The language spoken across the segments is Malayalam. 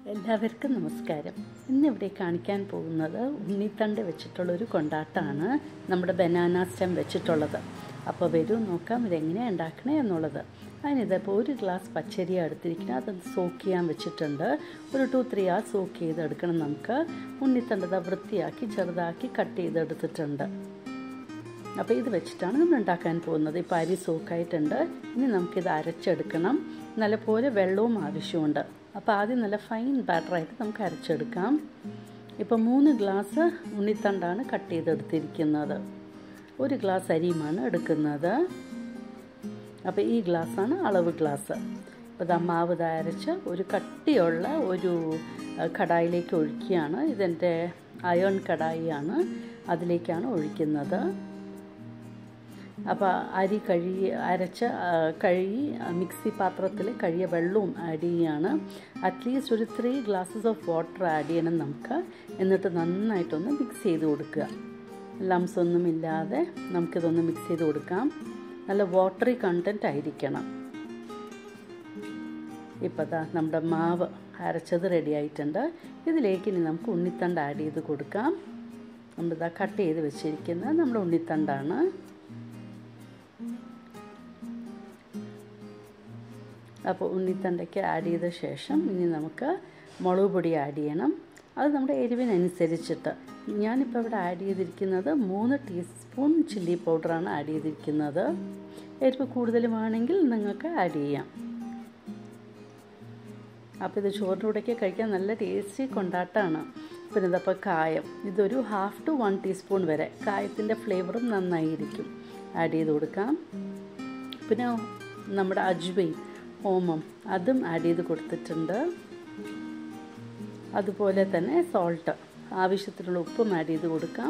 എല്ലാവർക്കും നമസ്കാരം ഇന്നിവിടെ കാണിക്കാൻ പോകുന്നത് ഉണ്ണിത്തണ്ട് വെച്ചിട്ടുള്ളൊരു കൊണ്ടാട്ടമാണ് നമ്മുടെ ബനാന സ്റ്റെം വെച്ചിട്ടുള്ളത് അപ്പോൾ വരൂ നോക്കാം ഇതെങ്ങനെയാണ് ഉണ്ടാക്കണേ എന്നുള്ളത് അതിനിതിപ്പോൾ ഒരു ഗ്ലാസ് പച്ചരി എടുത്തിരിക്കുന്നത് അത് സോക്ക് ചെയ്യാൻ വെച്ചിട്ടുണ്ട് ഒരു ടു ത്രീ ആ സോക്ക് ചെയ്തെടുക്കണം നമുക്ക് ഉണ്ണിത്തണ്ടത് വൃത്തിയാക്കി ചെറുതാക്കി കട്ട് ചെയ്തെടുത്തിട്ടുണ്ട് അപ്പോൾ ഇത് വെച്ചിട്ടാണ് നമ്മൾ ഉണ്ടാക്കാൻ പോകുന്നത് ഇപ്പോൾ അരി സോക്കായിട്ടുണ്ട് ഇനി നമുക്കിത് അരച്ചെടുക്കണം നല്ലപോലെ വെള്ളവും ആവശ്യമുണ്ട് അപ്പോൾ ആദ്യം നല്ല ഫൈൻ ബാറ്ററായിട്ട് നമുക്ക് അരച്ചെടുക്കാം ഇപ്പോൾ മൂന്ന് ഗ്ലാസ് ഉണ്ണിത്തണ്ടാണ് കട്ട് ചെയ്തെടുത്തിരിക്കുന്നത് ഒരു ഗ്ലാസ് അരിയുമാണ് എടുക്കുന്നത് അപ്പോൾ ഈ ഗ്ലാസ്സാണ് അളവ് ഗ്ലാസ് അപ്പോൾ ഇതാ മാവ് ഇതാ അരച്ച് ഒരു കട്ടിയുള്ള ഒരു കടായിലേക്ക് ഒഴിക്കുകയാണ് ഇതെൻ്റെ അയൺ കടായിയാണ് അതിലേക്കാണ് ഒഴിക്കുന്നത് അപ്പോൾ അരി കഴുകി അരച്ച് കഴുകി മിക്സി പാത്രത്തിൽ കഴിയ വെള്ളവും ആഡ് ചെയ്യുകയാണ് അറ്റ്ലീസ്റ്റ് ഒരു three glasses of water add ചെയ്യണം നമുക്ക് എന്നിട്ട് നന്നായിട്ടൊന്ന് മിക്സ് ചെയ്ത് കൊടുക്കുക ലംസ് ഒന്നും ഇല്ലാതെ നമുക്കിതൊന്ന് മിക്സ് ചെയ്ത് കൊടുക്കാം നല്ല വാട്ടറി കണ്ടൻറ്റ് ആയിരിക്കണം ഇപ്പോൾ ദാ നമ്മുടെ മാവ് അരച്ചത് റെഡി ആയിട്ടുണ്ട് ഇതിലേക്ക് ഇനി നമുക്ക് ഉണ്ണിത്തണ്ട് ആഡ് ചെയ്ത് കൊടുക്കാം നമ്മളിതാ കട്ട് ചെയ്ത് വെച്ചിരിക്കുന്നത് നമ്മുടെ ഉണ്ണിത്തണ്ടാണ് അപ്പോൾ ഉണ്ണിത്തണ്ടയ്ക്ക് ആഡ് ചെയ്ത ശേഷം ഇനി നമുക്ക് മുളക് പൊടി ആഡ് ചെയ്യണം അത് നമ്മുടെ എരിവിനനുസരിച്ചിട്ട് ഞാനിപ്പോൾ ഇവിടെ ആഡ് ചെയ്തിരിക്കുന്നത് മൂന്ന് ടീസ്പൂൺ ചില്ലി പൗഡറാണ് ആഡ് ചെയ്തിരിക്കുന്നത് എരിവ് കൂടുതലുമാണെങ്കിൽ നിങ്ങൾക്ക് ആഡ് ചെയ്യാം അപ്പോൾ ഇത് ചോറിൻ്റെ കൂടെയൊക്കെ കഴിക്കാൻ നല്ല ടേസ്റ്റി കൊണ്ടാട്ടമാണ് പിന്നെ ഇതപ്പോൾ കായം ഇതൊരു ഹാഫ് ടു വൺ ടീസ്പൂൺ വരെ കായത്തിൻ്റെ ഫ്ലേവറും നന്നായിരിക്കും ആഡ് ചെയ്ത് കൊടുക്കാം പിന്നെ നമ്മുടെ അജ്വൈൻ ഓമം അതും ആഡ് ചെയ്ത് കൊടുത്തിട്ടുണ്ട് അതുപോലെ തന്നെ സോൾട്ട് ആവശ്യത്തിനുള്ള ഉപ്പും ആഡ് ചെയ്ത് കൊടുക്കാം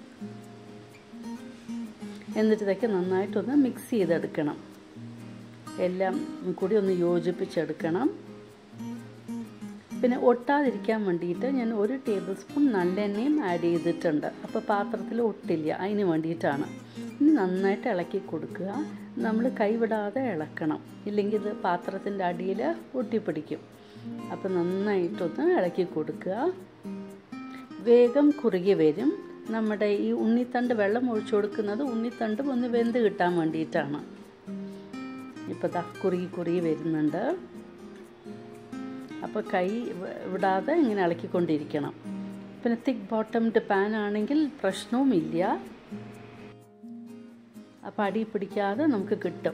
എന്നിട്ട് ഇതൊക്കെ നന്നായിട്ടൊന്ന് മിക്സ് ചെയ്തെടുക്കണം എല്ലാം കൂടി ഒന്ന് യോജിപ്പിച്ചെടുക്കണം പിന്നെ ഒട്ടാതിരിക്കാൻ വേണ്ടിയിട്ട് ഞാൻ ഒരു ടേബിൾ സ്പൂൺ നല്ലെണ്ണയും ആഡ് ചെയ്തിട്ടുണ്ട് അപ്പോൾ പാത്രത്തിൽ ഒട്ടില്ല അതിന് വേണ്ടിയിട്ടാണ് ഇനി നന്നായിട്ട് ഇളക്കി കൊടുക്കുക നമ്മൾ കൈവിടാതെ ഇളക്കണം ഇല്ലെങ്കിൽ ഇത് പാത്രത്തിൻ്റെ അടിയിൽ ഒട്ടിപ്പിടിക്കും അപ്പോൾ നന്നായിട്ടൊന്ന് ഇളക്കി കൊടുക്കുക വേഗം കുറുകി വരും നമ്മുടെ ഈ ഉണ്ണിത്തണ്ട് വെള്ളം ഒഴിച്ചു കൊടുക്കുന്നത് ഉണ്ണിത്തണ്ടും ഒന്ന് വെന്ത് കിട്ടാൻ വേണ്ടിയിട്ടാണ് ഇപ്പോൾ ദാ കുറുകി കുറുകി വരുന്നുണ്ട് അപ്പോൾ കൈ വിടാതെ ഇങ്ങനെ ഇളക്കിക്കൊണ്ടിരിക്കണം പിന്നെ തിക്ക് ബോട്ടംഡ് പാൻ ആണെങ്കിൽ പ്രശ്നവുമില്ല അപ്പോൾ അടി പിടിക്കാതെ നമുക്ക് കിട്ടും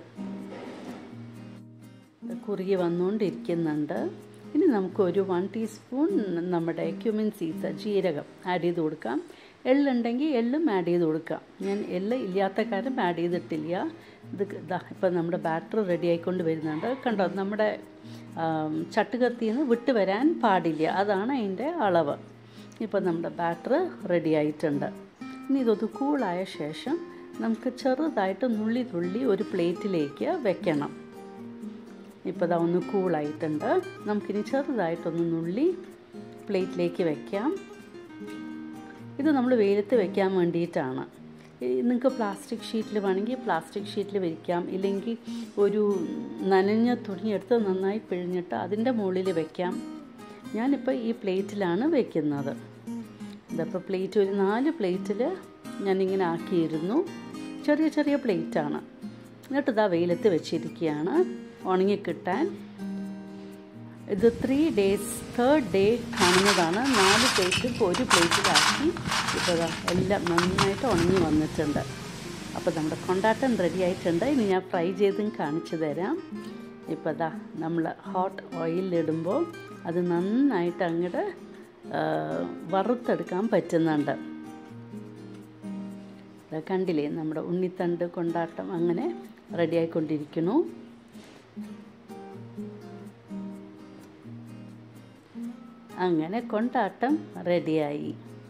കുറുകി വന്നുകൊണ്ടിരിക്കുന്നുണ്ട് ഇനി നമുക്ക് ഒരു വൺ ടീസ്പൂൺ നമ്മുടെ ക്യുമിൻ സീഡ്സ് ജീരകം ആഡ് ചെയ്ത് കൊടുക്കാം എള്ളുണ്ടെങ്കിൽ എള്ളും ആഡ് ചെയ്ത് കൊടുക്കാം ഞാൻ എള്ള് ഇല്ലാത്ത കാര്യം ആഡ് ചെയ്തിട്ടില്ല ഇത് ഇതാ ഇപ്പം നമ്മുടെ ബാറ്റർ റെഡി ആയിക്കൊണ്ട് വരുന്നുണ്ട് കണ്ടോ നമ്മുടെ ചട്ടുകത്തിയിൽ നിന്ന് വിട്ട് വരാൻ പാടില്ല അതാണ് അതിൻ്റെ അളവ് ഇപ്പം നമ്മുടെ ബാറ്റർ റെഡി ആയിട്ടുണ്ട് ഇനി ഇതൊന്ന് കൂളായ ശേഷം നമുക്ക് ചെറുതായിട്ട് നുള്ളി തുള്ളി ഒരു പ്ലേറ്റിലേക്ക് വെക്കണം ഇപ്പോൾ ഇതാ ഒന്ന് കൂളായിട്ടുണ്ട് നമുക്കിനി ചെറുതായിട്ടൊന്ന് നുള്ളി പ്ലേറ്റിലേക്ക് വെക്കാം ഇത് നമ്മൾ വെയിലത്ത് വെക്കാൻ വേണ്ടിയിട്ടാണ് നിങ്ങൾക്ക് പ്ലാസ്റ്റിക് ഷീറ്റിൽ വേണമെങ്കിൽ പ്ലാസ്റ്റിക് ഷീറ്റിൽ വിരിക്കാം ഇല്ലെങ്കിൽ ഒരു നനഞ്ഞ തുണിയെടുത്ത് നന്നായി പിഴിഞ്ഞിട്ട് അതിൻ്റെ മുകളിൽ വെക്കാം ഞാനിപ്പോൾ ഈ പ്ലേറ്റിലാണ് വെക്കുന്നത് ഇതപ്പോൾ പ്ലേറ്റ് ഒരു നാല് പ്ലേറ്റിൽ ഞാനിങ്ങനെ ആക്കിയിരുന്നു ചെറിയ ചെറിയ പ്ലേറ്റാണ് എന്നിട്ട് ഇതാ വെയിലത്ത് വെച്ചിരിക്കുകയാണ് ഉണങ്ങിക്കിട്ടാൻ ഇത് ത്രീ ഡേയ്സ് തേർഡ് ഡേ കാണുന്നതാണ് നാല് പ്ലേറ്റ് ഇപ്പോൾ ഒരു പ്ലേറ്റിലാക്കി ഇപ്പോൾ എല്ലാം നന്നായിട്ട് ഉണങ്ങി വന്നിട്ടുണ്ട് അപ്പോൾ നമ്മുടെ കൊണ്ടാട്ടം റെഡി ആയിട്ടുണ്ട് ഇനി ഞാൻ ഫ്രൈ ചെയ്തും കാണിച്ചു തരാം ഇപ്പോൾ ഇതാ നമ്മൾ ഹോട്ട് ഓയിലിടുമ്പോൾ അത് നന്നായിട്ട് അങ്ങോട്ട് വറുത്തെടുക്കാൻ പറ്റുന്നുണ്ട് കണ്ടില്ലേ നമ്മുടെ ഉണ്ണിത്തണ്ട് കൊണ്ടാട്ടം അങ്ങനെ റെഡി ആയിക്കൊണ്ടിരിക്കുന്നു അങ്ങനെ കൊണ്ടാട്ടം റെഡിയായി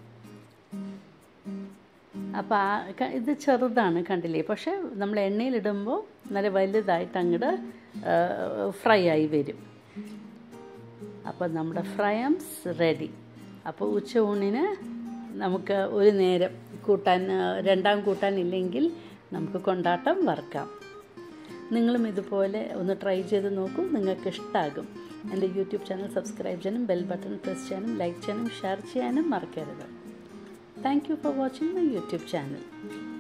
അപ്പോൾ ആ ഇത് ചെറുതാണ് കണ്ടില്ലേ പക്ഷേ നമ്മൾ എണ്ണയിലിടുമ്പോൾ നല്ല വലുതായിട്ട് അങ്ങോട്ട് ഫ്രൈ ആയി വരും അപ്പോൾ നമ്മുടെ ഫ്രയംസ് റെഡി അപ്പോൾ ഉച്ച ഊണിന് നമുക്ക് ഒരു നേരം കൂട്ടാൻ രണ്ടാം കൂട്ടാൻ ഇല്ലെങ്കിൽ നമുക്ക് കൊണ്ടാട്ടം വറുക്കാം നിങ്ങളും ഇതുപോലെ ഒന്ന് ട്രൈ ചെയ്ത് നോക്കൂ നിങ്ങൾക്ക് ഇഷ്ടമാകും എൻ്റെ യൂട്യൂബ് ചാനൽ സബ്സ്ക്രൈബ് ചെയ്യാനും ബെൽ ബട്ടൺ പ്രസ് ചെയ്യാനും ലൈക്ക് ചെയ്യാനും ഷെയർ ചെയ്യാനും മറക്കരുത് thank you for watching my YouTube channel